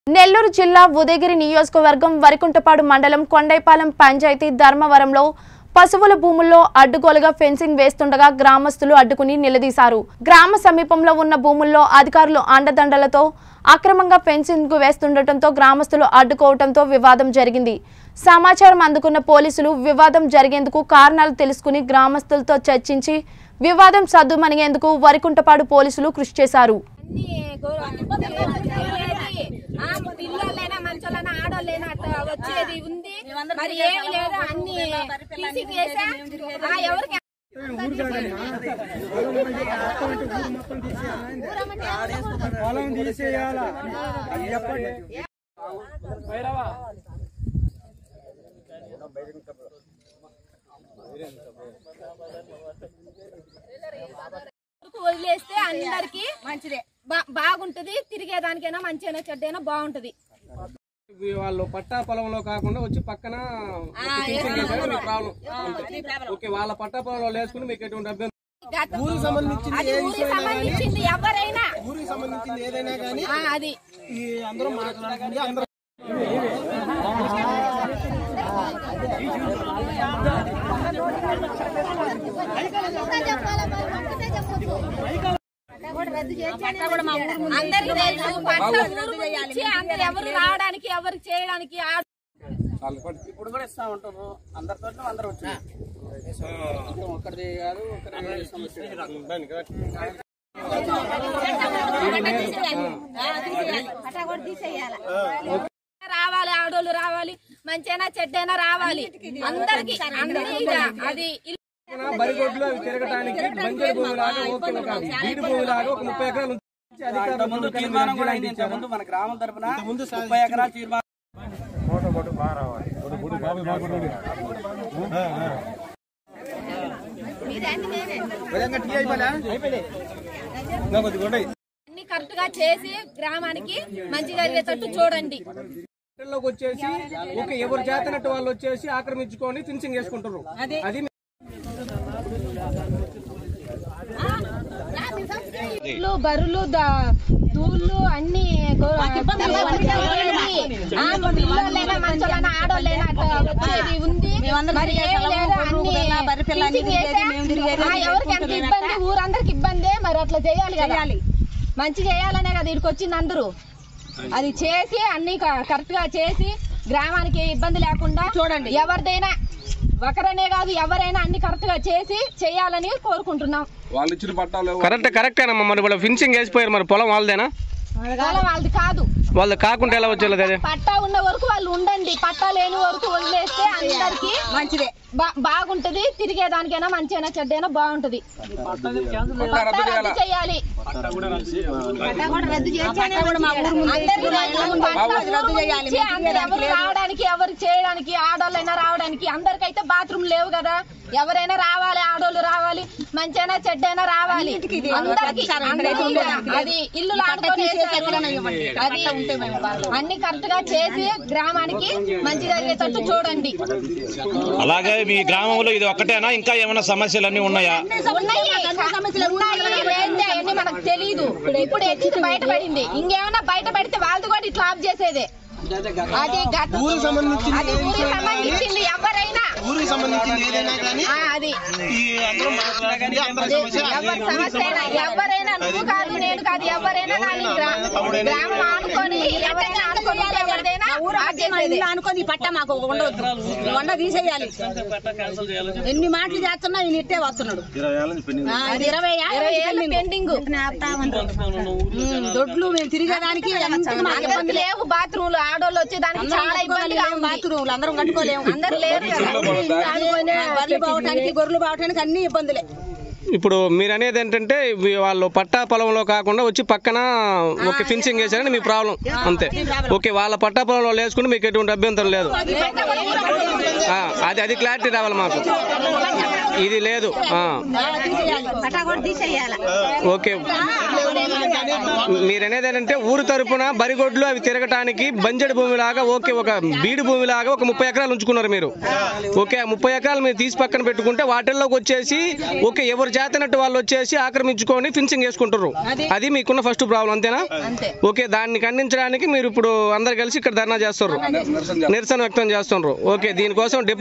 నెల్లూరు జిల్లా ఉదయగిరి నియోజకవర్గం వరికుంటపాడు మండలం కొండైపాలెం పంచాయతీ ధర్మవరంలో పశువుల భూముల్లో అడ్డుగోలుగా ఫెన్సింగ్ వేస్తుండగా గ్రామస్తులు అడ్డుకుని నిలదీశారు గ్రామ సమీపంలో ఉన్న భూముల్లో అధికారులు అండదండలతో అక్రమంగా ఫెన్సింగ్ వేస్తుండటంతో గ్రామస్తులు అడ్డుకోవడంతో వివాదం జరిగింది సమాచారం అందుకున్న పోలీసులు వివాదం జరిగేందుకు కారణాలు తెలుసుకుని గ్రామస్తులతో చర్చించి వివాదం సద్దుమణిగేందుకు వరికుంటపాడు పోలీసులు కృషి చేశారు ఆ పిల్లలైనా మంచోళ్ళైనా ఆడోళ్ళైనా అట్లా వచ్చేది ఉంది మరి ఏమి లేదు అన్ని తీసివేసా ఆ ఎవరికి పొలం తీసేయాలా అది చెప్పండి వరకు వదిలేస్తే అందరికి మంచిదే బాగుంటది తిరిగేదానికైనా మంచిగా చెడ్డైనా బాగుంటది ఇవి వాళ్ళు పట్టా పొలంలో కాకుండా వచ్చి పక్కన ఒక ఫిక్సింగ్ చేశారు మీ ప్రాబ్లం అంతే ఓకే వాళ్ళ పట్టా పొలంలో వేసుకుని మీకు ఎటువంటి అభ్యంతరం గత- ఊరికి సంబంధించింది అది ఏ ఊరికి విషయం అయినా కానీ సంబంధించింది ఎవరైనా ఊరికి సంబంధించింది ఏదైనా కానీ ఆ, అది ఈ అందరూ మాట్లాడుకుంటే అందరూ అందరికి తెలుసు పట్ల ఊరు గురించి అందరు ఎవరు రావడానికి ఎవరు చేయడానికి ఆ- ఇప్పుడు కూడా ఇస్తా ఉంటారు అందరితో అందరు వచ్చి ఒకరిది కాదు ఒకరి సమస్య రావాలి ఆడోళ్ళు రావాలి మంచైనా చెడ్డైనా రావాలి అందరికి అందరికీ అది ఇల్లు బరిగొడ్లు అవి తిరగటానికి బంజరు భూమి లాగా ఓకే ఒక బీడు భూమి లాగా ఒక ముప్పై ఎకరాలు ఉంచి అధికారులు ముందు ముందుకు తీర్మానం కూడా అర్జీలు అయింది ఇంతకు ఇచ్చారు. ముందు మన గ్రామం తరపున ముప్పై ఎకరాల తీర్మానం అన్ని కరెక్ట్ గా చేసి గ్రామానికి మంచి జరిగేటట్టు చూడండి లోకి వచ్చేసి ఒక ఎవరు చేతనట్టు వాళ్ళు వచ్చేసి ఆక్రమించుకొని ఫినిషింగ్ చేసుకుంటారు అది ఇల్లు బరులు ద- దూళ్ళు అన్ని గో- ఆ, పిల్లోళ్ళైనా మంచోళ్ళైనా ఆడోళ్ళైనా అట్లా వచ్చేది ఉంది మరి ఏం లేదు అన్ని తీసివేసా. ఆ, ఎవరికి ఎంత ఇబ్బంది ఊరందరికి ఇబ్బందే మరి అట్లా చేయాలి కదా మంచి చేయాలనే కదా ఇక్కడికి వచ్చింది అందరూ అది చేసి అన్ని కరెక్ట్ గా చేసి గ్రామానికి ఇబ్బంది లేకుండా చూడండి ఎవరిదైనా ఒకరనే కాదు ఎవరైనా అన్ని కరెక్ట్ గా చేసి చేయాలని కోరుకుంటున్నాం వాళ్ళు ఇచ్చిన పట్టాలు కరెక్ట్ కరెక్టేనమ్మా మరి వాళ్ళు ఫినిషింగ్ వేసిపోయారు మరి పొలం వాళ్ళదేనా వాళ్ళ వాళ్ళది కాదు వాళ్ళు కాకుండా ఎలా వచ్చేది అదే పట్టా ఉన్న వరకు వాళ్ళు ఉండండి పట్టా లేని వరకు వదిలేస్తే అందరికి మంచిదే బాగుంటది తిరిగేదానికైనా మంచిగా చెడ్డైనా బాగుంటది పట్టా రద్దు చేయాలి అందరికీ రద్దు చేయాలి అందరు ఎవరు రావడానికి ఎవరు చేయడానికి ఆడోళ్ళైనా రావడానికి అందరికైతే బాత్రూమ్ లేవు కదా ఎవరైనా రావాలి ఆడోళ్ళు రావాలి మంచైనా చెడ్డైనా రావాలి అందరికి అందరికీ అది ఇల్లు ఆడుకొని అది అన్ని కరెక్ట్ గా చేసి గ్రామానికి మంచి జరిగేటట్టు చూడండి అలాగే మీ గ్రామంలో ఇది ఒక్కటేనా ఇంకా ఏమైనా సమస్యలు అన్ని ఉన్నాయా ఉన్నాయి ఉన్నాయి ఏంటి అవన్నీ మనకు తెలియదు ఇప్పుడు ఎక్కింది బయటపడింది ఇంకేమైనా బయటపడితే వాళ్ళది కూడా ఇట్లా ఆఫ్ చేసేదే అది గత ఊరికి సంబంధించింది అది ఊరికి సంబంధించింది ఎవరైనా ఊరికి సంబంధించింది ఏదైనా కానీ ఆ, అది ఈ అందరూ మాట్లాడుకుంటే అందరూ సమస్య ఎవరి సమస్య అయినా ఎవరైనా నువ్వు కాదు నేను కాదు ఎవరైనా కానీ గ్రా- గ్రామం ఆనుకొని ఎవరైనా ఆనుకొని ఉంటే ఎవరిదైనా ఆఫ్ చేసేదే. అనుకోని పట్ట మాకు వండ వండ తీసేయాలి ఎన్ని మాటలు చేస్తున్నా ఈయన ఇట్టే వస్తున్నాడు ఆ, ఇది ఇరవై ఏళ్ళ ఇరవై నుంచి ఏళ్ళు పెండింగ్. పెండింగ్ ఉమ్, దొడ్లు మేము తిరిగేదానికి ఎంతగా మాకు అందరికి ఇబ్బంది లేవు బాత్రూమ్లు ఆడోళ్ళు వచ్చేదానికి చాలా ఇబ్బందిగా ఉంది బాత్రూమ్లు అందరం కట్టుకోలేము అందరు లేరు కదా బర్రెలు బావటానికి గొర్రెలు బావటానికి అన్ని ఇబ్బందులే ఇప్పుడు మీరు అనేది ఏంటంటే ఇవి వాళ్ళు పట్టా పొలంలో కాకుండా వచ్చి పక్కన ఒక ఫినిషింగ్ వేసారని మీ ప్రాబ్లం అంతే ఓకే వాళ్ళ పట్టా పొలంలో వేసుకుంటే మీకు ఎటువంటి అభ్యంతరం లేదు ఆ, అది అది క్లారిటీ రావాలి మాకు ఇది లేదు ఆ, ఓకే మీరు అనేది ఏంటంటే ఊరు తరపున బరిగొడ్లు అవి తిరగటానికి బంజడి భూమి లాగా ఓకే ఒక బీడు భూమి లాగా ఒక ముప్పై ఎకరాలు ఉంచుకున్నారు మీరు ఓకే ఆ ముప్పై ఎకరాలు మీరు తీసి పక్కన పెట్టుకుంటే వాటిల్లోకి వచ్చేసి ఓకే ఎవరు ఎవరు చేతనట్టు వాళ్ళు వచ్చేసి ఆక్రమించుకొని ఫిన్సింగ్ వేసుకుంటారు అది మీకున్న ఫస్ట్ ప్రాబ్లం అంతేనా ఓకే దాన్ని ఖండించడానికి మీరు ఇప్పుడు అందరు కలిసి ఇక్కడ ధర్నా చేస్తారు నిరసన వ్యక్తం చేస్తున్నారు ఓకే దీనికోసం డిప్